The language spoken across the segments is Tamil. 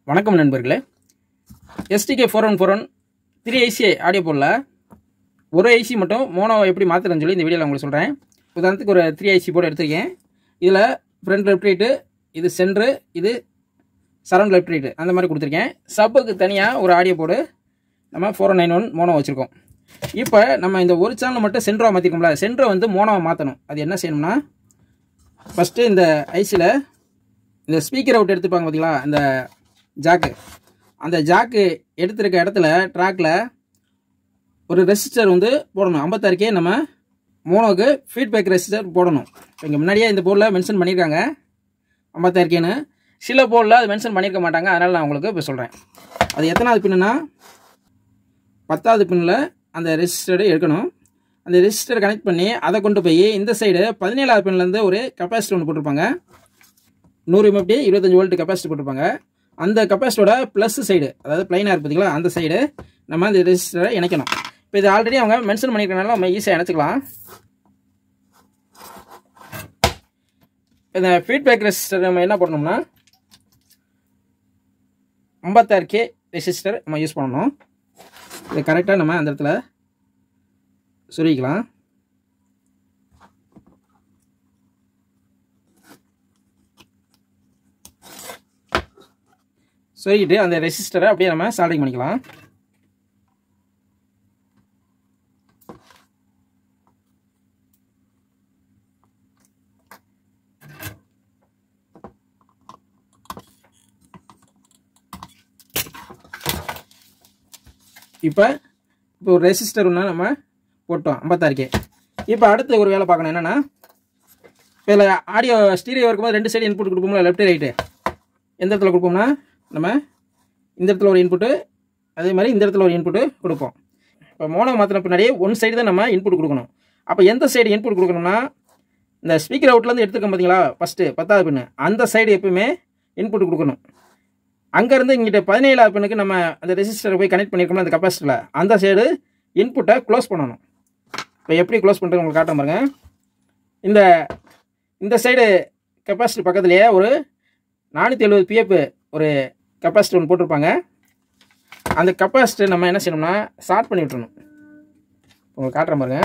வணக்கம் நண்பர்களே STK four one four one three IC audio போடல ஒரு ஐசி மட்டும் மோனோ எப்படி மாற்றுறேன்னு சொல்லி இந்த வீடியோவில் உங்களுக்கு சொல்கிறேன் உதாரணத்துக்கு ஒரு த்ரீ ஐசி போர்டு எடுத்திருக்கேன் இதில் ஃப்ரண்ட் லெஃப்ட் ரைட்டு இது சென்ட்ரு இது சரௌண்ட் லெஃப்ட் ரைட்டு அந்த மாதிரி கொடுத்துருக்கேன் சப்புக்கு தனியாக ஒரு ஆடியோ போர்டு நம்ம ஃபோர் நைன் ஒன் மோனோ வச்சுருக்கோம் இப்போ நம்ம இந்த ஒரு சேனல் மட்டும் சென்ட்ரா மாற்றிருக்கோம்ல சென்ட்ரை வந்து மோனோவை மாற்றணும் அது என்ன செய்யணும்னா ஃபஸ்ட்டு இந்த ஐசியில் இந்த ஸ்பீக்கர் அவுட் எடுத்துப்பாங்க பார்த்தீங்களா இந்த ஜாக்கு அந்த ஜாக்கு எடுத்திருக்க இடத்துல ட்ராக்கில் ஒரு ரெசிஸ்டர் வந்து போடணும் ஐம்பத்தாறுக்கே நம்ம மோனோவுக்கு ஃபீட்பேக் ரெசிஸ்டர் போடணும் இப்போ இங்கே முன்னாடியே இந்த போர்டில் மென்ஷன் பண்ணியிருக்காங்க ஐம்பத்தாறுக்கேன்னு சில போர்டில் அது மென்ஷன் பண்ணியிருக்க மாட்டாங்க அதனால் நான் உங்களுக்கு இப்போ சொல்கிறேன் அது எத்தனாவது பின்னுனா பத்தாவது பின்னில் அந்த ரெசிஸ்டரை எடுக்கணும் அந்த ரெசிஸ்டரை கனெக்ட் பண்ணி அதை கொண்டு போய் இந்த சைடு பதினேழாவது பின்லேருந்து ஒரு கெப்பாசிட்டி ஒன்று போட்டிருப்பாங்க நூறு எம்எஃப்டி இருபத்தஞ்சி வோல்ட் கெப்பாசிட்டி போட்டிருப்பாங்க அந்த கெப்பாசிட்டியோட ப்ளஸ் சைடு அதாவது பிளைனாக பார்த்தீங்களா அந்த சைடு நம்ம அந்த ரெசிஸ்டரை இணைக்கணும் இப்போ இது ஆல்ரெடி அவங்க மென்ஷன் பண்ணியிருக்கனால நம்ம ஈஸியாக இணைச்சிக்கலாம் இந்த ஃபீட்பேக் ரெசிஸ்டர் நம்ம என்ன பண்ணணும்னா ஐம்பத்தாறு கே ரெசிஸ்டர் நம்ம யூஸ் பண்ணணும் இதை கரெக்டாக நம்ம அந்த இடத்துல சொருகிக்கலாம் சொருகிட்டு அந்த ரெசிஸ்டரை அப்படியே நம்ம சால்டிங் பண்ணிக்கலாம் இப்போ இப்போ ஒரு ரெசிஸ்டர் ஒன்று நம்ம போட்டோம் ஐம்பத்தாறுக்கே இப்போ அடுத்து ஒரு வேலை பார்க்கணும் என்னென்னா இப்போ இதில் ஆடியோ ஸ்டீரியோ இருக்கும்போது ரெண்டு சைடு இன்புட் கொடுப்போம்ல லெஃப்ட் ரைட்டு எந்த இடத்துல கொடுப்போம்னா நம்ம இந்த இடத்துல ஒரு இன்புட்டு அதே மாதிரி இந்த இடத்துல ஒரு இன்புட்டு கொடுப்போம் இப்போ மோனோ மாற்றின பின்னாடி ஒன் சைடு தான் நம்ம இன்புட் கொடுக்கணும் அப்போ எந்த சைடு இன்புட் கொடுக்கணும்னா இந்த ஸ்பீக்கர் அவுட்லேருந்து எடுத்துக்கோம் பார்த்தீங்களா ஃபஸ்ட்டு பத்தாவது பின்னு அந்த சைடு எப்பவுமே இன்புட் கொடுக்கணும் அங்கேருந்து இங்கிட்ட பதினேழாவது பின்னுக்கு நம்ம அந்த ரெசிஸ்டரை போய் கனெக்ட் பண்ணியிருக்கோம்ல அந்த கெப்பாசிட்டியில் அந்த சைடு இன்புட்டை க்ளோஸ் பண்ணணும் இப்போ எப்படி க்ளோஸ் பண்ணுறது உங்களுக்கு காட்ட பாருங்க இந்த இந்த சைடு கெப்பாசிட்டி பக்கத்துலேயே ஒரு நானூற்றி எழுபது பிஎஃப் ஒரு கெப்பாசிட்டி ஒன்று போட்டிருப்பாங்க அந்த கெப்பாசிட்டி நம்ம என்ன செய்யணும்னா ஷார்ட் பண்ணி விட்டுறணும் உங்களுக்கு காட்டுற பாருங்க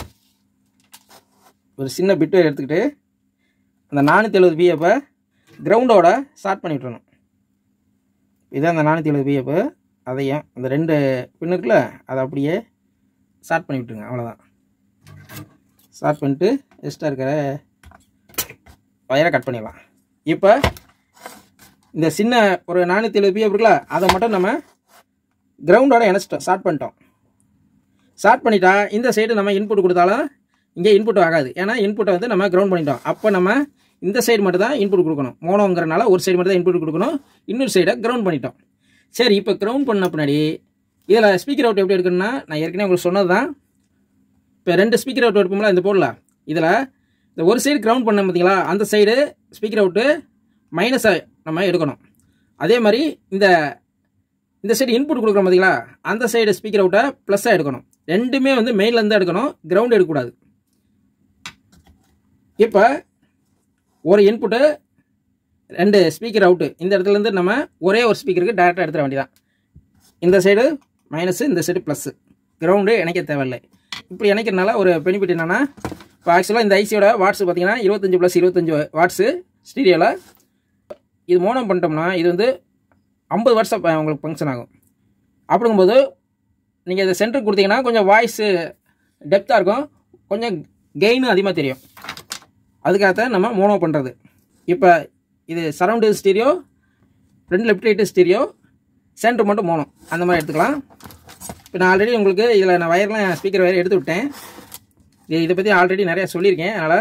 ஒரு சின்ன பிட்டு எடுத்துக்கிட்டு அந்த நானூற்றி எழுபது பிஎஃப்பை கிரவுண்டோட ஷார்ட் பண்ணி விட்டுறணும் இதான் அந்த நானூற்றி எழுபது பிஎஃப் அதையும் அந்த ரெண்டு பின்னுக்குள்ள அதை அப்படியே ஷார்ட் பண்ணி விட்டுருங்க அவ்வளோதான் ஷார்ட் பண்ணிட்டு எக்ஸ்ட்ரா இருக்கிற ஒயரை கட் பண்ணிடலாம் இப்போ இந்த சின்ன ஒரு நானூற்றி எழுபது பிஎஃப் இருக்குல்ல அதை மட்டும் நம்ம கிரவுண்டோட இணைச்சிட்டோம் ஷார்ட் பண்ணிட்டோம் ஷார்ட் பண்ணிட்டா இந்த சைடு நம்ம இன்புட் கொடுத்தாலும் இங்கே இன்புட் ஆகாது ஏன்னா இன்புட்டை வந்து நம்ம கிரவுண்ட் பண்ணிட்டோம் அப்போ நம்ம இந்த சைடு மட்டும் தான் இன்புட் கொடுக்கணும் மோனோங்கிறனால ஒரு சைடு மட்டும் தான் இன்புட் கொடுக்கணும் இன்னொரு சைடை கிரவுண்ட் பண்ணிட்டோம் சரி இப்போ கிரவுண்ட் பண்ண பின்னாடி இதில் ஸ்பீக்கர் அவுட் எப்படி எடுக்கணும்னா நான் ஏற்கனவே உங்களுக்கு சொன்னது தான் இப்போ ரெண்டு ஸ்பீக்கர் அவுட் எடுப்போம்ல இந்த போர்டில் இதில் இந்த ஒரு சைடு கிரவுண்ட் பண்ண பார்த்தீங்களா அந்த சைடு ஸ்பீக்கர் அவுட்டு மைனஸை நம்ம எடுக்கணும் அதே மாதிரி இந்த இந்த சைடு இன்புட் கொடுக்குறோம் பார்த்தீங்களா அந்த சைடு ஸ்பீக்கர் அவுட்டை ப்ளஸ்ஸாக எடுக்கணும் ரெண்டுமே வந்து மெயின்லேருந்து எடுக்கணும் கிரவுண்ட் எடுக்கக்கூடாது இப்போ ஒரு இன்புட்டு ரெண்டு ஸ்பீக்கர் அவுட்டு இந்த இடத்துலேருந்து நம்ம ஒரே ஒரு ஸ்பீக்கருக்கு டேரெக்டாக எடுத்துட வேண்டியதான் இந்த சைடு மைனஸு இந்த சைடு ப்ளஸ்ஸு கிரவுண்டு இணைக்க தேவையில்லை இப்படி இணைக்கிறனால ஒரு பெனிஃபிட் என்னென்னா இப்போ ஆக்சுவலாக இந்த ஐசியோட வாட்ஸ் பார்த்தீங்கன்னா இருபத்தஞ்சி ப்ளஸ் இருபத்தஞ்சி வாட்ஸு ஸ்டீரியோவில் இது மோனம் பண்ணிட்டோம்னா இது வந்து ஐம்பது வருஷம் உங்களுக்கு ஃபங்க்ஷன் ஆகும் அப்படிங்கும்போது நீங்கள் இதை சென்டருக்கு கொடுத்தீங்கன்னா கொஞ்சம் வாய்ஸு டெப்த்தாக இருக்கும் கொஞ்சம் கெயினும் அதிகமாக தெரியும் அதுக்காகத்தான் நம்ம மோனோ பண்ணுறது இப்போ இது சரௌண்டு ஸ்டீரியோ ரெண்டு லெஃப்ட் ரைட்டு ஸ்டீரியோ சென்டர் மட்டும் மோனோ அந்த மாதிரி எடுத்துக்கலாம் இப்போ நான் ஆல்ரெடி உங்களுக்கு இதில் நான் வயர்லாம் ஸ்பீக்கர் வயர் எடுத்து விட்டேன் இது இதை பற்றி ஆல்ரெடி நிறையா சொல்லியிருக்கேன் அதனால்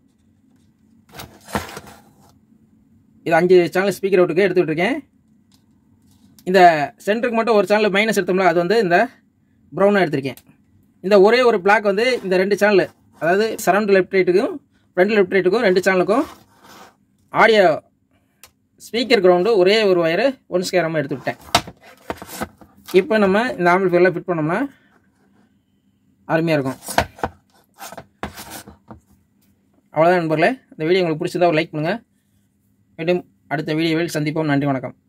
இது அஞ்சு சேனல் ஸ்பீக்கர் அவுட்டுக்கு எடுத்து விட்டுருக்கேன் இந்த சென்டருக்கு மட்டும் ஒரு சேனல் மைனஸ் எடுத்தோம்ல அது வந்து இந்த ப்ரௌனாக எடுத்திருக்கேன் இந்த ஒரே ஒரு பிளாக் வந்து இந்த ரெண்டு சேனல் அதாவது சரௌண்ட் லெஃப்ட் ரைட்டுக்கும் ஃப்ரண்ட் லெஃப்ட் ரைட்டுக்கும் ரெண்டு சேனலுக்கும் ஆடியோ ஸ்பீக்கர் கிரவுண்டு ஒரே ஒரு ஒயரு ஒன் ஸ்கேரமாக எடுத்து விட்டேன் இப்போ நம்ம இந்த ஆம்பிள்ஃபையரில் ஃபிட் பண்ணோம்னா அருமையாக இருக்கும் அவ்வளோதான் நண்பர்களே இந்த வீடியோ உங்களுக்கு பிடிச்சதா ஒரு லைக் பண்ணுங்கள் மீண்டும் அடுத்த வீடியோவில் சந்திப்போம் நன்றி வணக்கம்